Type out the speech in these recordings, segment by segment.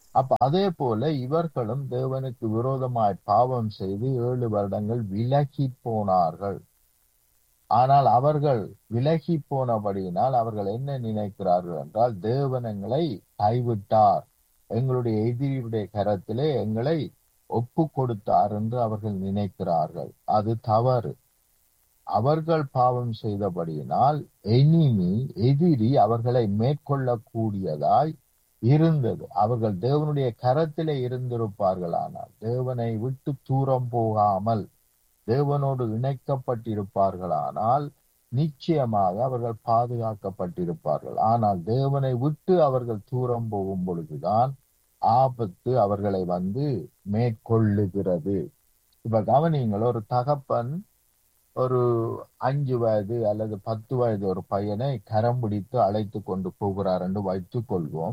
அப்ப அதே போல இவர்களும் தேவனுக்கு விரோதமாய் பாவம் செய்து ஏழு வருடங்கள் விலகி போனார்கள் ஆனால் அவர்கள் விலகி போனபடியினால் அவர்கள் என்ன நினைக்கிறார்கள் என்றால் தேவன் எங்களை கைவிட்டார் எங்களுடைய எதிரியுடைய கரத்திலே எங்களை ஒப்பு கொடுத்தார் என்று அவர்கள் நினைக்கிறார்கள் அது தவறு அவர்கள் பாவம் செய்தபடியினால் எனிமி எதிரி அவர்களை மேற்கொள்ளக்கூடியதாய் இருந்தது அவர்கள் தேவனுடைய கரத்திலே இருந்திருப்பார்களானால் தேவனை விட்டு தூரம் போகாமல் தேவனோடு இணைக்கப்பட்டிருப்பார்களானால் நிச்சயமாக அவர்கள் பாதுகாக்கப்பட்டிருப்பார்கள் ஆனால் தேவனை விட்டு அவர்கள் தூரம் போகும் பொழுதுதான் ஆபத்து அவர்களை வந்து மேற்கொள்ளுகிறது இப்ப கவனிங்கள் ஒரு தகப்பன் ஒரு அஞ்சு வயது அல்லது பத்து வயது ஒரு பையனை கரம் பிடித்து அழைத்து கொண்டு போகிறார் என்று வைத்துக் கொள்வோம்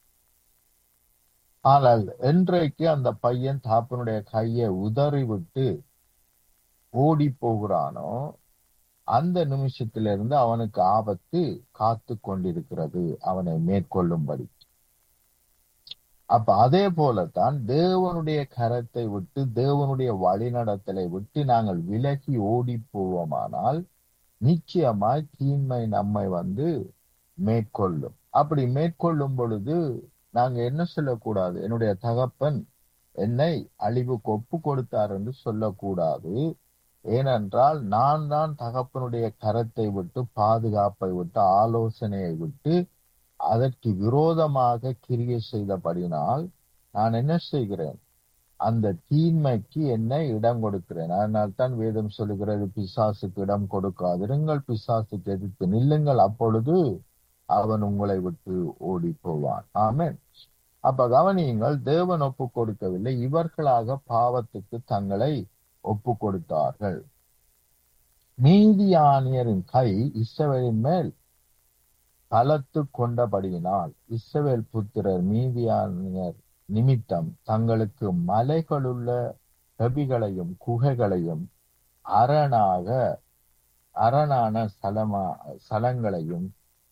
ஆனால் இன்றைக்கு அந்த பையன் தாப்பனுடைய கையை உதறிவிட்டு ஓடி போகிறானோ அந்த நிமிஷத்திலிருந்து அவனுக்கு ஆபத்து காத்து கொண்டிருக்கிறது அவனை மேற்கொள்ளும்படி அப்ப அதே போலத்தான் தேவனுடைய கரத்தை விட்டு தேவனுடைய வழிநடத்தலை விட்டு நாங்கள் விலகி ஓடி போவோமானால் நிச்சயமாய் தீன்மை நம்மை வந்து மேற்கொள்ளும் அப்படி மேற்கொள்ளும் பொழுது நாங்க என்ன சொல்லக்கூடாது என்னுடைய தகப்பன் என்னை அழிவுக்கு ஒப்பு கொடுத்தார் என்று சொல்லக்கூடாது ஏனென்றால் நான் தான் தகப்பனுடைய கரத்தை விட்டு பாதுகாப்பை விட்டு ஆலோசனையை விட்டு அதற்கு விரோதமாக கிரியை செய்தபடினால் நான் என்ன செய்கிறேன் அந்த தீன்மைக்கு என்னை இடம் கொடுக்கிறேன் அதனால் தான் வேதம் சொல்லுகிறது பிசாசுக்கு இடம் கொடுக்காதிருங்கள் பிசாசுக்கு எதிர்த்து நில்லுங்கள் அப்பொழுது அவன் உங்களை விட்டு ஓடி போவான் ஆமென் அப்ப கவனியுங்கள் தேவன் ஒப்பு கொடுக்கவில்லை இவர்களாக பாவத்துக்கு தங்களை ஒப்பு கொடுத்தார்கள் மீதியானியரின் கை இஸ்ரவேலின் மேல் பலத்து கொண்டபடியினால் இஸ்ரவேல் புத்திரர் மீதியானியர் நிமித்தம் தங்களுக்கு மலைகளுள்ள கபிகளையும் குகைகளையும் அரணாக அரணான சலமா சலங்களையும்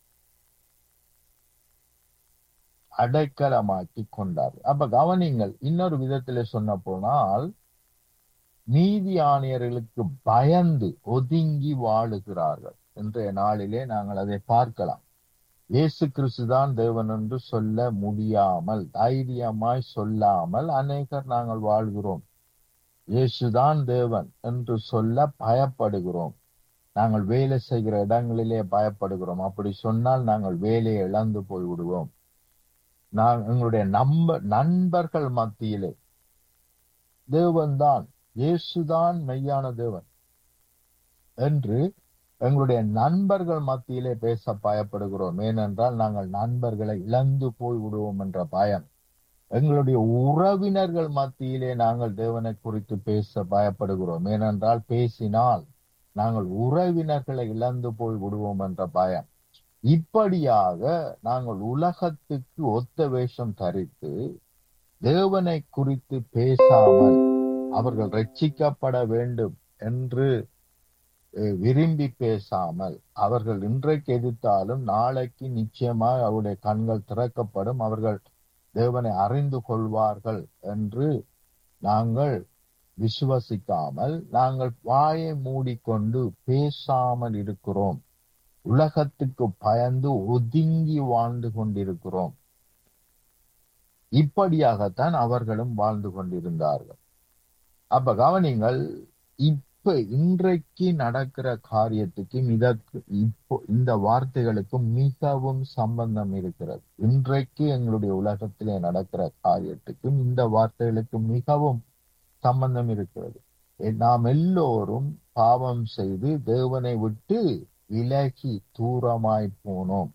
அடைக்கலமாக்கி கொண்டார் அப்ப கவனிங்கள் இன்னொரு விதத்திலே சொன்ன போனால் நீதியானியர்களுக்கு பயந்து ஒதுங்கி வாழுகிறார்கள் இன்றைய நாளிலே நாங்கள் அதை பார்க்கலாம் இயேசு கிறிஸ்துதான் தேவன் என்று சொல்ல முடியாமல் தைரியமாய் சொல்லாமல் அநேகர் நாங்கள் வாழ்கிறோம் இயேசுதான் தேவன் என்று சொல்ல பயப்படுகிறோம் நாங்கள் வேலை செய்கிற இடங்களிலே பயப்படுகிறோம் அப்படி சொன்னால் நாங்கள் வேலையை இழந்து போய் விடுவோம் நான் எங்களுடைய நம்ப நண்பர்கள் மத்தியிலே தேவன்தான் இயேசுதான் மெய்யான தேவன் என்று எங்களுடைய நண்பர்கள் மத்தியிலே பேச பயப்படுகிறோம் ஏனென்றால் நாங்கள் நண்பர்களை இழந்து போய் விடுவோம் என்ற பயம் எங்களுடைய உறவினர்கள் மத்தியிலே நாங்கள் தேவனை குறித்து பேச பயப்படுகிறோம் ஏனென்றால் பேசினால் நாங்கள் உறவினர்களை இழந்து போய் விடுவோம் என்ற பயம் இப்படியாக நாங்கள் உலகத்துக்கு ஒத்த வேஷம் தரித்து தேவனை குறித்து பேசாமல் அவர்கள் ரட்சிக்கப்பட வேண்டும் என்று விரும்பி பேசாமல் அவர்கள் இன்றைக்கு எதிர்த்தாலும் நாளைக்கு நிச்சயமாக அவருடைய கண்கள் திறக்கப்படும் அவர்கள் தேவனை அறிந்து கொள்வார்கள் என்று நாங்கள் விசுவசிக்காமல் நாங்கள் வாயை மூடிக்கொண்டு பேசாமல் இருக்கிறோம் உலகத்துக்கு பயந்து ஒதுங்கி வாழ்ந்து கொண்டிருக்கிறோம் இப்படியாகத்தான் அவர்களும் வாழ்ந்து கொண்டிருந்தார்கள் அப்ப கவனிங்கள் இப்ப இன்றைக்கு நடக்கிற காரியத்துக்கும் இதற்கு இப்போ இந்த வார்த்தைகளுக்கும் மிகவும் சம்பந்தம் இருக்கிறது இன்றைக்கு எங்களுடைய உலகத்திலே நடக்கிற காரியத்துக்கும் இந்த வார்த்தைகளுக்கு மிகவும் சம்பந்தம் இருக்கிறது நாம் எல்லோரும் பாவம் செய்து தேவனை விட்டு விலகி தூரமாய் போனோம்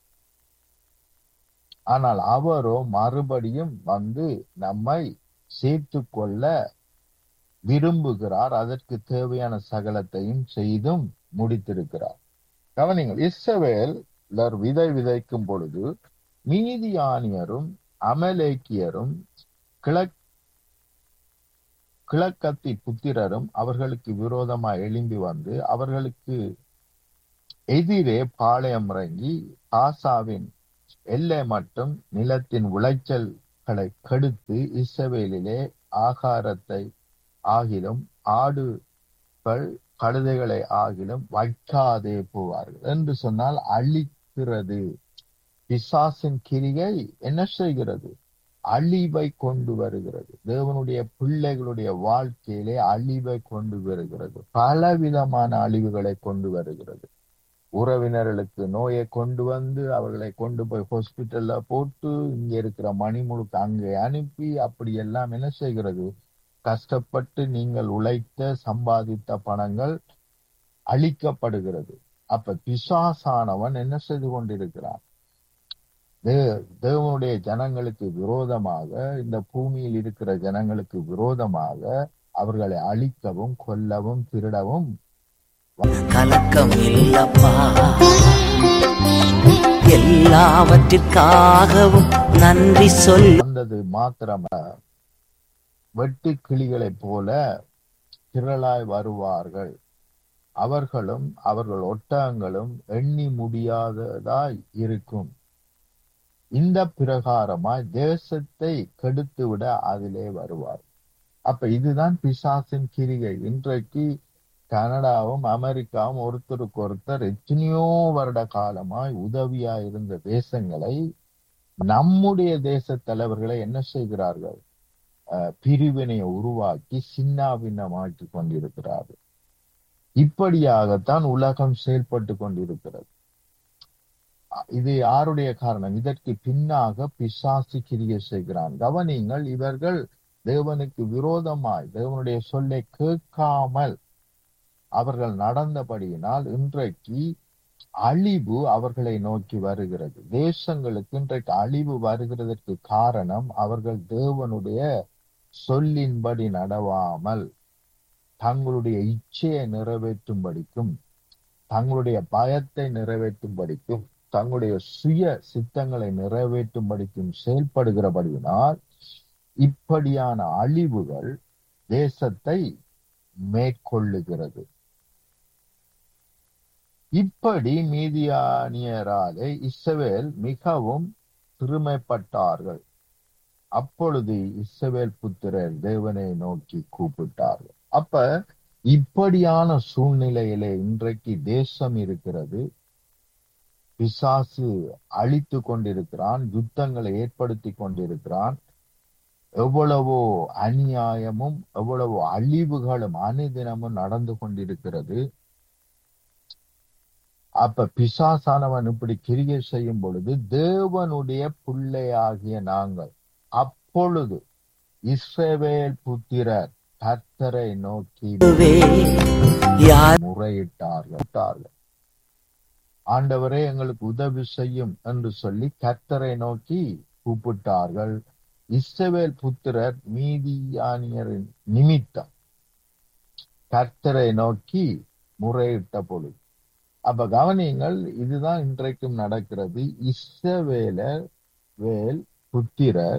ஆனால் அவரோ மறுபடியும் வந்து நம்மை சேர்த்து கொள்ள விரும்புகிறார் அதற்கு தேவையான சகலத்தையும் செய்தும் முடித்திருக்கிறார் கவனிங்கள் இஸ்ரவேல் விதை விதைக்கும் பொழுது மீதியானியரும் அமலேக்கியரும் கிழக் கிழக்கத்தி புத்திரரும் அவர்களுக்கு விரோதமாய் எழும்பி வந்து அவர்களுக்கு எதிரே பாளையம் இறங்கி ஆசாவின் எல்லை மட்டும் நிலத்தின் விளைச்சல் களை கெடுத்து இஸ்ரவேலிலே ஆகாரத்தை ஆகிலும் ஆடுகள் கழுதைகளை ஆகிலும் வைக்காதே போவார்கள் என்று சொன்னால் அழிக்கிறது பிசாசின் கிரியை என்ன செய்கிறது அழிவை கொண்டு வருகிறது தேவனுடைய பிள்ளைகளுடைய வாழ்க்கையிலே அழிவை கொண்டு வருகிறது பலவிதமான அழிவுகளை கொண்டு வருகிறது உறவினர்களுக்கு நோயை கொண்டு வந்து அவர்களை கொண்டு போய் ஹாஸ்பிட்டல்ல போட்டு இங்க இருக்கிற மணி முழுக்க அங்கே அனுப்பி அப்படி எல்லாம் என்ன செய்கிறது கஷ்டப்பட்டு நீங்கள் உழைத்த சம்பாதித்த பணங்கள் அழிக்கப்படுகிறது அப்ப பிசாசானவன் என்ன செய்து கொண்டிருக்கிறான் தேவனுடைய ஜனங்களுக்கு விரோதமாக இந்த பூமியில் இருக்கிற ஜனங்களுக்கு விரோதமாக அவர்களை அழிக்கவும் கொல்லவும் திருடவும் கலக்கம் இல்லப்பா எல்லாவற்றிற்காகவும் நன்றி சொல் வந்தது மாத்திரம வெட்டு கிளிகளைப் போல திரளாய் வருவார்கள் அவர்களும் அவர்கள் ஒட்டகங்களும் எண்ணி முடியாததாய் இருக்கும் இந்த பிரகாரமாய் தேசத்தை கெடுத்துவிட அதிலே வருவார் அப்ப இதுதான் பிசாசின் கிரிகை இன்றைக்கு கனடாவும் அமெரிக்காவும் ஒருத்தருக்கு ஒருத்தர் எத்தனையோ வருட காலமாய் உதவியா இருந்த தேசங்களை நம்முடைய தேச தலைவர்களை என்ன செய்கிறார்கள் பிரிவினையை உருவாக்கி சின்னாபின்னமாக்கி கொண்டிருக்கிறார்கள் இப்படியாகத்தான் உலகம் செயல்பட்டு கொண்டிருக்கிறது இது யாருடைய காரணம் இதற்கு பின்னாக பிசாசு கிரிய செய்கிறான் கவனிங்கள் இவர்கள் தேவனுக்கு விரோதமாய் தேவனுடைய சொல்லை கேட்காமல் அவர்கள் நடந்தபடியினால் இன்றைக்கு அழிவு அவர்களை நோக்கி வருகிறது தேசங்களுக்கு இன்றைக்கு அழிவு வருகிறதற்கு காரணம் அவர்கள் தேவனுடைய சொல்லின்படி நடவாமல் தங்களுடைய இச்சையை நிறைவேற்றும்படிக்கும் தங்களுடைய பயத்தை நிறைவேற்றும்படிக்கும் தங்களுடைய சுய சித்தங்களை நிறைவேற்றும்படிக்கும் செயல்படுகிறபடியினால் இப்படியான அழிவுகள் தேசத்தை மேற்கொள்ளுகிறது இப்படி மீதியானியராலே இஸ்ரவேல் மிகவும் சிறுமைப்பட்டார்கள் அப்பொழுது இஸ்ரவேல் புத்திரர் தேவனை நோக்கி கூப்பிட்டார்கள் அப்ப இப்படியான சூழ்நிலையிலே இன்றைக்கு தேசம் இருக்கிறது பிசாசு அழித்து கொண்டிருக்கிறான் யுத்தங்களை ஏற்படுத்தி கொண்டிருக்கிறான் எவ்வளவோ அநியாயமும் எவ்வளவோ அழிவுகளும் அனுதினமும் நடந்து கொண்டிருக்கிறது அப்ப பிசாசானவன் இப்படி கிரியை செய்யும் பொழுது தேவனுடைய பிள்ளையாகிய நாங்கள் அப்பொழுது இஸ்ரவேல் புத்திரர் கர்த்தரை நோக்கி யார் முறையிட்டார்கள் ஆண்டவரே எங்களுக்கு உதவி செய்யும் என்று சொல்லி கர்த்தரை நோக்கி கூப்பிட்டார்கள் இஸ்ரவேல் புத்திரர் மீதியானியரின் நிமித்தம் கர்த்தரை நோக்கி முறையிட்ட பொழுது அப்ப கவனியங்கள் இதுதான் இன்றைக்கும் நடக்கிறது இஸ்ரவேலர் வேல் புத்திரர்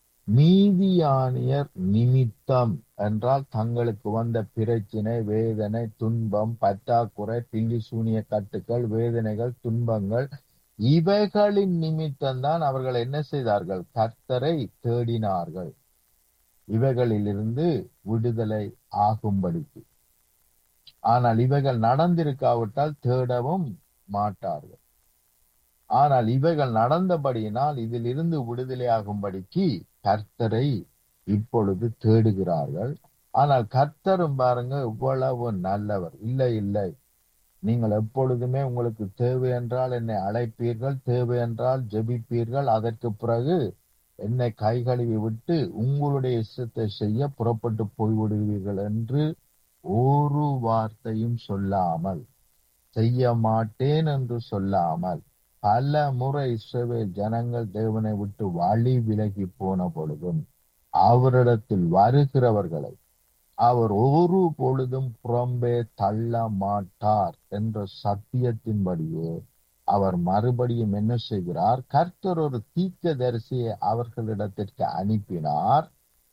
மீதியானியர் நிமித்தம் என்றால் தங்களுக்கு வந்த பிரச்சினை வேதனை துன்பம் பற்றாக்குறை பில்லி சூனிய கட்டுக்கள் வேதனைகள் துன்பங்கள் இவைகளின் நிமித்தம்தான் அவர்கள் என்ன செய்தார்கள் கர்த்தரை தேடினார்கள் இவைகளிலிருந்து விடுதலை ஆகும்படிக்கு ஆனால் இவைகள் நடந்திருக்காவிட்டால் தேடவும் மாட்டார்கள் ஆனால் இவைகள் நடந்தபடியினால் இதிலிருந்து விடுதலையாகும்படிக்கு கர்த்தரை இப்பொழுது தேடுகிறார்கள் ஆனால் கர்த்தரும் பாருங்க இவ்வளவு நல்லவர் இல்லை இல்லை நீங்கள் எப்பொழுதுமே உங்களுக்கு தேவை என்றால் என்னை அழைப்பீர்கள் தேவை என்றால் ஜெபிப்பீர்கள் அதற்கு பிறகு என்னை கை கழுவி விட்டு உங்களுடைய இஷ்டத்தை செய்ய புறப்பட்டு போய்விடுவீர்கள் என்று ஒரு வார்த்தையும் சொல்லாமல் செய்ய மாட்டேன் என்று சொல்லாமல் பல முறை இஸ்ரவேல் ஜனங்கள் தேவனை விட்டு வழி விலகி போன பொழுதும் அவரிடத்தில் வருகிறவர்களை அவர் ஒரு பொழுதும் புறம்பே தள்ள மாட்டார் என்ற சத்தியத்தின்படியே அவர் மறுபடியும் என்ன செய்கிறார் கர்த்தர் ஒரு தீக்க தரிசியை அவர்களிடத்திற்கு அனுப்பினார்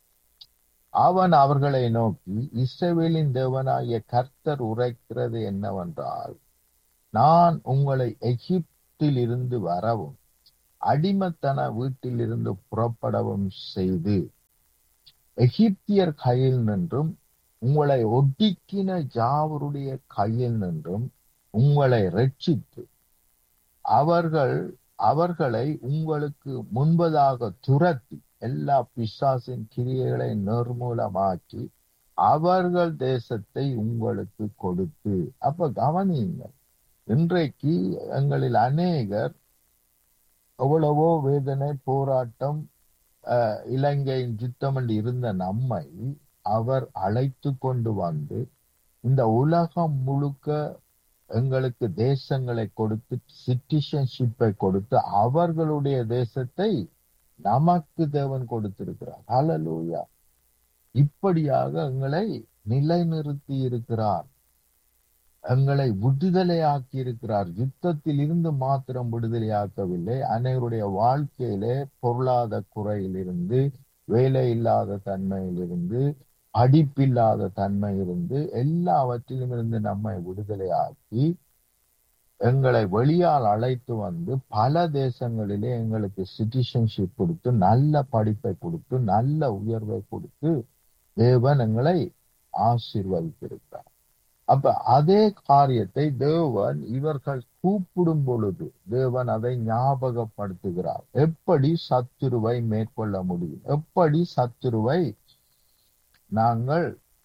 அவன் அவர்களை நோக்கி இஸ்ரவேலின் தேவனாகிய கர்த்தர் உரைக்கிறது என்னவென்றால் நான் உங்களை எகிப்தில் இருந்து வரவும் அடிமத்தன வீட்டிலிருந்து புறப்படவும் செய்து எகிப்தியர் கையில் நின்றும் உங்களை ஒடுக்கின யாவருடைய கையில் நின்றும் உங்களை ரட்சித்து அவர்கள் அவர்களை உங்களுக்கு முன்பதாக துரத்தி எல்லா பிசாசின் கிரியைகளை நிர்மூலமாக்கி அவர்கள் தேசத்தை உங்களுக்கு கொடுத்து அப்ப கவனியுங்கள் இன்றைக்கு எங்களில் அநேகர் எவ்வளவோ வேதனை போராட்டம் அஹ், இலங்கையின் யுத்தம் என்று இருந்த நம்மை அவர் அழைத்து கொண்டு வந்து இந்த உலகம் முழுக்க எங்களுக்கு தேசங்களை கொடுத்து சிட்டிசன்ஷிப்பை கொடுத்து அவர்களுடைய தேசத்தை நமக்கு தேவன் கொடுத்திருக்கிறார் ஹalleluya இப்படியாக எங்களை நிலைநிறுத்தி இருக்கிறார் எங்களை விடுதலையாக்கி இருக்கிறார் யுத்தத்தில் இருந்து மாத்திரம் விடுதலையாக்கவில்லை அனைவருடைய வாழ்க்கையிலே பொருளாதார குறையிலிருந்து வேலை இல்லாத தன்மையிலிருந்து படிப்பில்லாத தன்மையிலிருந்து எல்லாவற்றிலும் இருந்து நம்மை விடுதலையாக்கி எங்களை வெளியால் அழைத்து வந்து பல தேசங்களிலே எங்களுக்கு சிட்டிசன்ஷிப் கொடுத்து நல்ல படிப்பை கொடுத்து நல்ல உயர்வை கொடுத்து தேவன் எங்களை ஆசீர்வதித்திருக்கிறார் அப்ப அதே காரியத்தை தேவன் இவர்கள் கூப்பிடும் பொழுது தேவன் அதை ஞாபகப்படுத்துகிறார் எப்படி சத்துருவை மேற்கொள்ள முடியும் எப்படி சத்துருவை நாங்கள்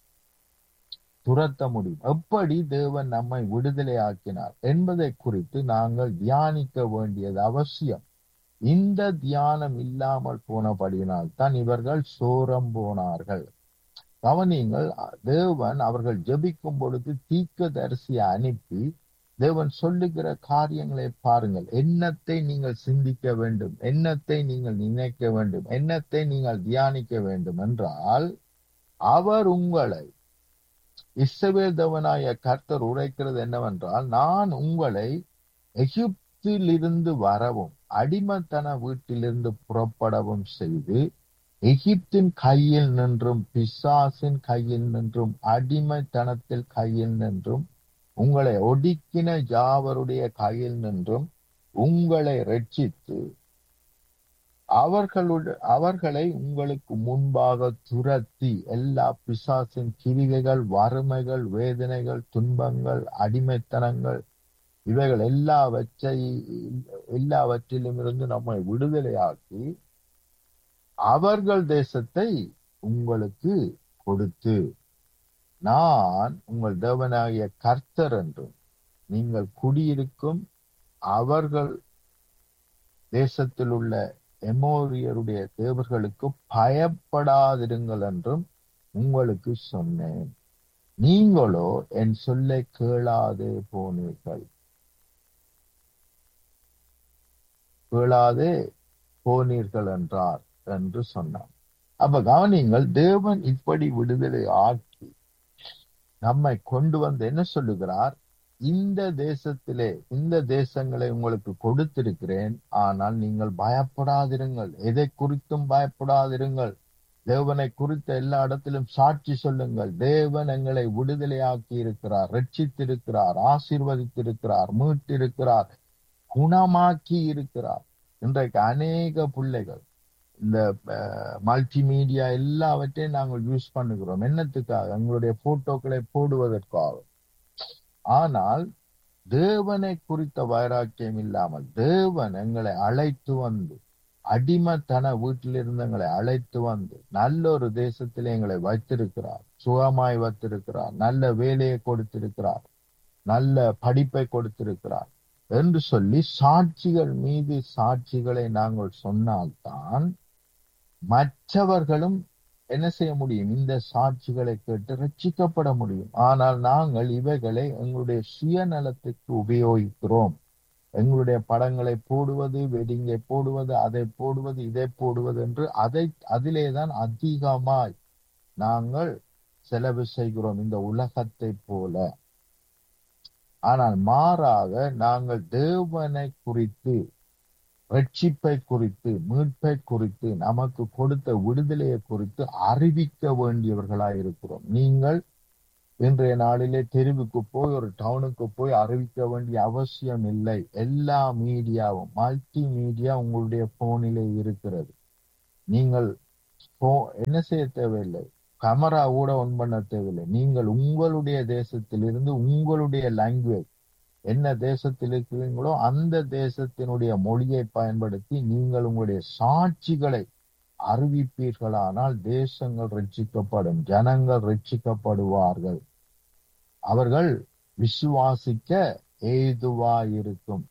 துரத்த முடியும் எப்படி தேவன் நம்மை விடுதலை ஆக்கினார் என்பதை குறித்து நாங்கள் தியானிக்க வேண்டியது அவசியம் இந்த தியானம் இல்லாமல் போனபடியினால் தான் இவர்கள் சோரம் போனார்கள் கவனியுங்கள் தேவன் அவர்கள் ஜெபிக்கும் பொழுது தீர்க்கதரிசியை அனுப்பி தேவன் சொல்லுகிற காரியங்களை பாருங்கள் எண்ணத்தை நீங்கள் சிந்திக்க வேண்டும் எண்ணத்தை நீங்கள் நினைக்க வேண்டும் எண்ணத்தை நீங்கள் தியானிக்க வேண்டும் என்றால் அவர் உங்களை இஸ்ரவேல் தேவனாய கர்த்தர் உரைக்கிறது என்னவென்றால் நான் உங்களை எகிப்தில் இருந்து வரவும் அடிமத்தன வீட்டிலிருந்து புறப்படவும் செய்து எகிப்தின் கையில் நின்றும் பிசாசின் கையில் நின்றும் அடிமைத்தனத்தில் கையில் நின்றும் உங்களை ஒடுக்கின யாவருடைய கையில் நின்றும் உங்களை ரட்சித்து அவர்களுடைய அவர்களை உங்களுக்கு முன்பாக துரத்தி எல்லா பிசாசின் கிரிகைகள் வறுமைகள் வேதனைகள் துன்பங்கள் அடிமைத்தனங்கள் இவைகள் எல்லாவற்றை எல்லாவற்றிலும் இருந்து நம்மை விடுதலையாக்கி அவர்கள் தேசத்தை உங்களுக்கு கொடுத்து நான் உங்கள் தேவனாகிய கர்த்தர் என்றும் நீங்கள் குடியிருக்கும் அவர்கள் தேசத்தில் உள்ள எமோரியருடைய தேவர்களுக்கு பயப்படாதிருங்கள் என்றும் உங்களுக்கு சொன்னேன் நீங்களோ என் சொல்லை கேளாதே போனீர்கள் கேளாதே போனீர்கள் என்றார் என்று சொன்னார் அப்ப கவனிங்கள் தேவன் இப்படி விடுதலை ஆக்கி நம்மை கொண்டு வந்து என்ன சொல்லுகிறார் இந்த தேசத்திலே இந்த தேசங்களை உங்களுக்கு கொடுத்திருக்கிறேன் ஆனால் நீங்கள் பயப்படாதிருங்கள் எதை குறித்தும் பயப்படாதிருங்கள் தேவனை குறித்த எல்லா இடத்திலும் சாட்சி சொல்லுங்கள் தேவன் எங்களை விடுதலையாக்கி இருக்கிறார் ரட்சித்திருக்கிறார் ஆசீர்வதித்திருக்கிறார் மீட்டிருக்கிறார் குணமாக்கி இருக்கிறார் இன்றைக்கு அநேக பிள்ளைகள் இந்த மல்டிமீடியா எல்லாவற்றையும் நாங்கள் யூஸ் பண்ணுகிறோம் என்னத்துக்காக எங்களுடைய போட்டோக்களை போடுவதற்காக ஆனால் தேவனை குறித்த வைராக்கியம் இல்லாமல் தேவன் எங்களை அழைத்து வந்து அடிமத்தன வீட்டிலிருந்து எங்களை அழைத்து வந்து நல்ல ஒரு தேசத்திலே எங்களை வைத்திருக்கிறார் சுகமாய் வைத்திருக்கிறார் நல்ல வேலையை கொடுத்திருக்கிறார் நல்ல படிப்பை கொடுத்திருக்கிறார் என்று சொல்லி சாட்சிகள் மீது சாட்சிகளை நாங்கள் சொன்னால்தான் மற்றவர்களும் என்ன செய்ய முடியும் இந்த சாட்சிகளை கேட்டு ரட்சிக்கப்பட முடியும் ஆனால் நாங்கள் இவைகளை எங்களுடைய சுயநலத்துக்கு உபயோகிக்கிறோம் எங்களுடைய படங்களை போடுவது வெடிங்கை போடுவது அதை போடுவது இதை போடுவது என்று அதை அதிலேதான் அதிகமாய் நாங்கள் செலவு செய்கிறோம் இந்த உலகத்தை போல ஆனால் மாறாக நாங்கள் தேவனை குறித்து ரட்சிப்பை குறித்து மீட்பை குறித்து நமக்கு கொடுத்த விடுதலையை குறித்து அறிவிக்க வேண்டியவர்களாய் இருக்கிறோம் நீங்கள் இன்றைய நாளிலே தெருவுக்கு போய் ஒரு டவுனுக்கு போய் அறிவிக்க வேண்டிய அவசியம் இல்லை எல்லா மீடியாவும் மல்டி மீடியா உங்களுடைய போனிலே இருக்கிறது நீங்கள் போ- என்ன செய்ய தேவையில்லை கேமரா கூட ஒன் பண்ண தேவையில்லை நீங்கள் உங்களுடைய தேசத்திலிருந்து உங்களுடைய லாங்குவேஜ் என்ன தேசத்தில் இருக்கிறீங்களோ அந்த தேசத்தினுடைய மொழியை பயன்படுத்தி நீங்கள் உங்களுடைய சாட்சிகளை அறிவிப்பீர்களானால் தேசங்கள் ரட்சிக்கப்படும் ஜனங்கள் ரட்சிக்கப்படுவார்கள் அவர்கள் விசுவாசிக்க ஏதுவாயிருக்கும்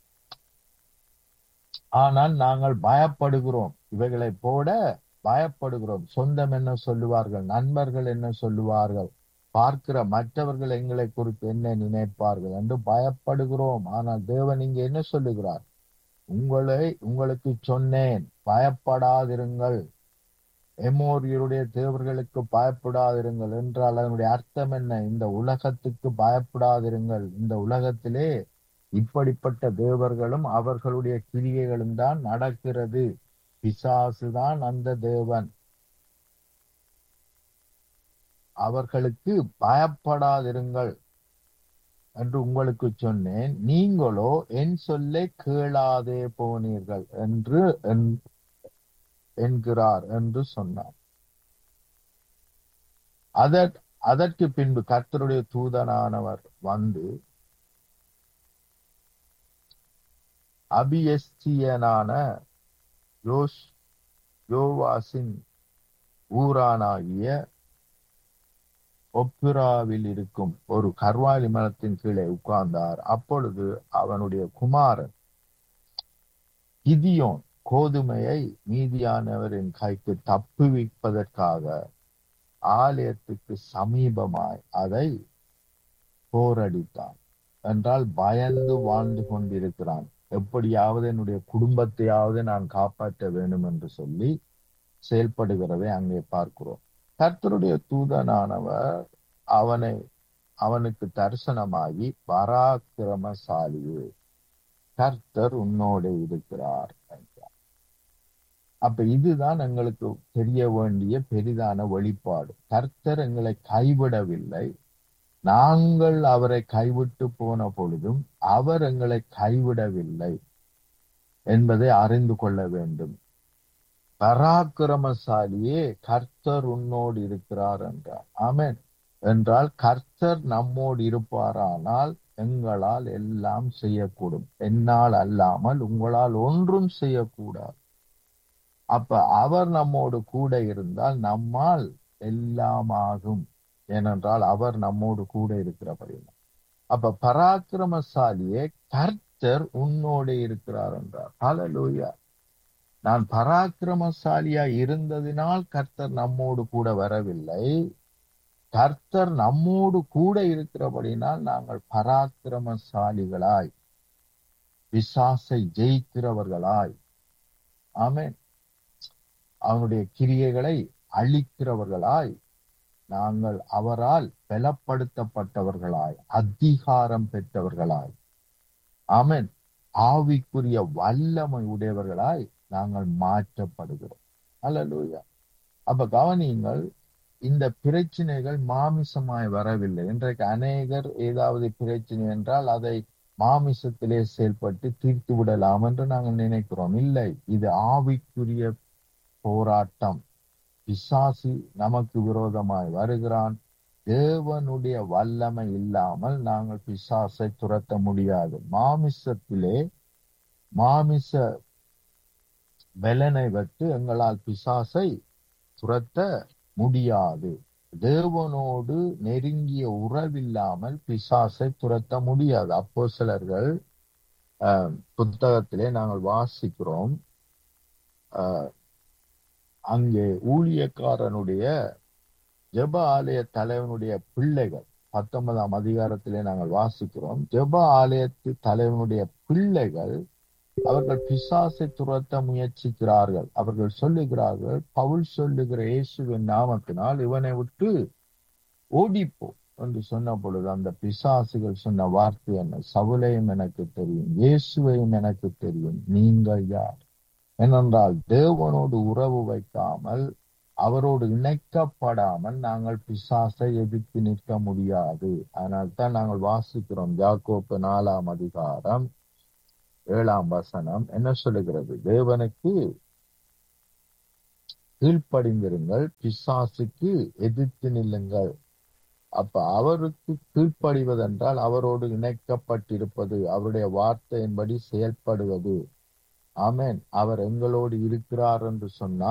ஆனால் நாங்கள் பயப்படுகிறோம் இவைகளை போட பயப்படுகிறோம் சொந்தம் என்ன சொல்லுவார்கள் நண்பர்கள் என்ன சொல்லுவார்கள் பார்க்கிற மற்றவர்கள் எங்களை குறித்து என்ன நினைப்பார்கள் என்று பயப்படுகிறோம் ஆனால் தேவன் இங்கே என்ன சொல்லுகிறார் உங்களை உங்களுக்கு சொன்னேன் பயப்படாதிருங்கள் எமோரியருடைய தேவர்களுக்கு பயப்படாதிருங்கள் என்றால் அதனுடைய அர்த்தம் என்ன இந்த உலகத்துக்கு பயப்படாதிருங்கள் இந்த உலகத்திலே இப்படிப்பட்ட தேவர்களும் அவர்களுடைய கிரியைகளும் தான் நடக்கிறது பிசாசுதான் அந்த தேவன் அவர்களுக்கு பயப்படாதிருங்கள் என்று உங்களுக்கு சொன்னேன் நீங்களோ என் சொல்லை கேளாதே போனீர்கள் என்று என்- என்கிறார் என்று சொன்னார் அதற் அதற்கு பின்பு கர்த்தருடைய தூதனானவர் வந்து அபியஸ்தியனான யோஸ் யோவாசின் ஊரானாகிய ஒப்பிராவில் இருக்கும் ஒரு கர்வாலி மரத்தின் கீழே உட்கார்ந்தார் அப்பொழுது அவனுடைய குமாரன் கிதியோன் கோதுமையை மீதியானவரின் கைக்கு தப்புவிப்பதற்காக ஆலயத்துக்கு சமீபமாய் அதை போரடித்தான் என்றால் பயந்து வாழ்ந்து கொண்டிருக்கிறான் எப்படியாவது என்னுடைய குடும்பத்தையாவது நான் காப்பாற்ற வேண்டும் என்று சொல்லி செயல்படுகிறதை அங்கே பார்க்கிறோம் கர்த்தருடைய தூதனானவர் அவனை அவனுக்கு தரிசனமாகி பராக்கிரமசாலியே கர்த்தர் உன்னோடு இருக்கிறார் என்றார் அப்ப இதுதான் எங்களுக்கு தெரிய வேண்டிய பெரிதான வெளிப்பாடு கர்த்தர் எங்களை கைவிடவில்லை நாங்கள் அவரை கைவிட்டு போன பொழுதும் அவர் எங்களை கைவிடவில்லை என்பதை அறிந்து கொள்ள வேண்டும் பராக்கிரமசாலியே கர்த்தர் உன்னோடு இருக்கிறார் என்றார் ஆமென் என்றால் கர்த்தர் நம்மோடு இருப்பாரானால் எங்களால் எல்லாம் செய்யக்கூடும் என்னால் அல்லாமல் உங்களால் ஒன்றும் செய்யக்கூடாது அப்ப அவர் நம்மோடு கூட இருந்தால் நம்மால் எல்லாம் ஆகும் ஏனென்றால் அவர் நம்மோடு கூட இருக்கிறபடினால் அப்ப பராக்கிரமசாலியே கர்த்தர் உன்னோடு இருக்கிறார் என்றார் ஹalleluya நான் பராக்கிரமசாலியா இருந்ததினால் கர்த்தர் நம்மோடு கூட வரவில்லை கர்த்தர் நம்மோடு கூட இருக்கிறபடினால் நாங்கள் பராக்கிரமசாலிகளாய் பிசாசை ஜெயிக்கிறவர்களாய் ஆமென் அவனுடைய கிரியைகளை அழிக்கிறவர்களாய் நாங்கள் அவரால் பலப்படுத்தப்பட்டவர்களாய் அதிகாரம் பெற்றவர்களாய் ஆமென் ஆவிக்குரிய வல்லமை உடையவர்களாய் நாங்கள் மாற்றப்படுகிறோம் அல்லேலூயா அப்ப கவனியுங்கள் இந்த பிரச்சனைகள் மாமிசமாய் வரவில்லை இன்றைக்கு அநேகர் ஏதாவது பிரச்சனை என்றால் அதை மாமிசத்திலே செயல்பட்டு தீர்த்து விடலாம் என்று நாங்கள் நினைக்கிறோம் இல்லை இது ஆவிக்குரிய போராட்டம் பிசாசு நமக்கு விரோதமாய் வருகிறான் தேவனுடைய வல்லமை இல்லாமல் நாங்கள் பிசாசை துரத்த முடியாது மாமிசத்திலே மாமிச பலனை வைத்து எங்களால் பிசாசை துரத்த முடியாது தேவனோடு நெருங்கிய உறவில்லாமல் பிசாசை துரத்த முடியாது அப்போ சிலர்கள் புத்தகத்திலே நாங்கள் வாசிக்கிறோம் ஆஹ், அங்கே ஊழியக்காரனுடைய ஜெப ஆலய தலைவனுடைய பிள்ளைகள் பத்தொன்பதாம் அதிகாரத்திலே நாங்கள் வாசிக்கிறோம் ஜெப ஆலயத்து தலைவனுடைய பிள்ளைகள் அவர்கள் பிசாசை துரத்த முயற்சிக்கிறார்கள் அவர்கள் சொல்லுகிறார்கள் பவுல் சொல்லுகிற இயேசுவின் நாமத்தினால் இவனை விட்டு ஓடிப்போ என்று சொன்ன பொழுது அந்த பிசாசுகள் சொன்ன வார்த்தை என்ன சவுலையும் எனக்கு தெரியும் இயேசுவையும் எனக்கு தெரியும் நீங்கள் யார் ஏனென்றால் தேவனோடு உறவு வைக்காமல் அவரோடு இணைக்கப்படாமல் நாங்கள் பிசாசை எதிர்த்து நிற்க முடியாது அதனால்தான் நாங்கள் வாசிக்கிறோம் யாக்கோப்பு நாலாம் அதிகாரம் ஏழாம் வசனம் என்ன சொல்லுகிறது தேவனுக்கு கீழ்ப்படிந்திருங்கள் பிசாசுக்கு எதிர்த்து நில்லுங்கள் அப்ப அவருக்கு கீழ்ப்படிவதென்றால் அவரோடு இணைக்கப்பட்டிருப்பது அவருடைய வார்த்தையின்படி செயல்படுவது ஆமென் அவர் எங்களோடு இருக்கிறார் என்று சொன்னால்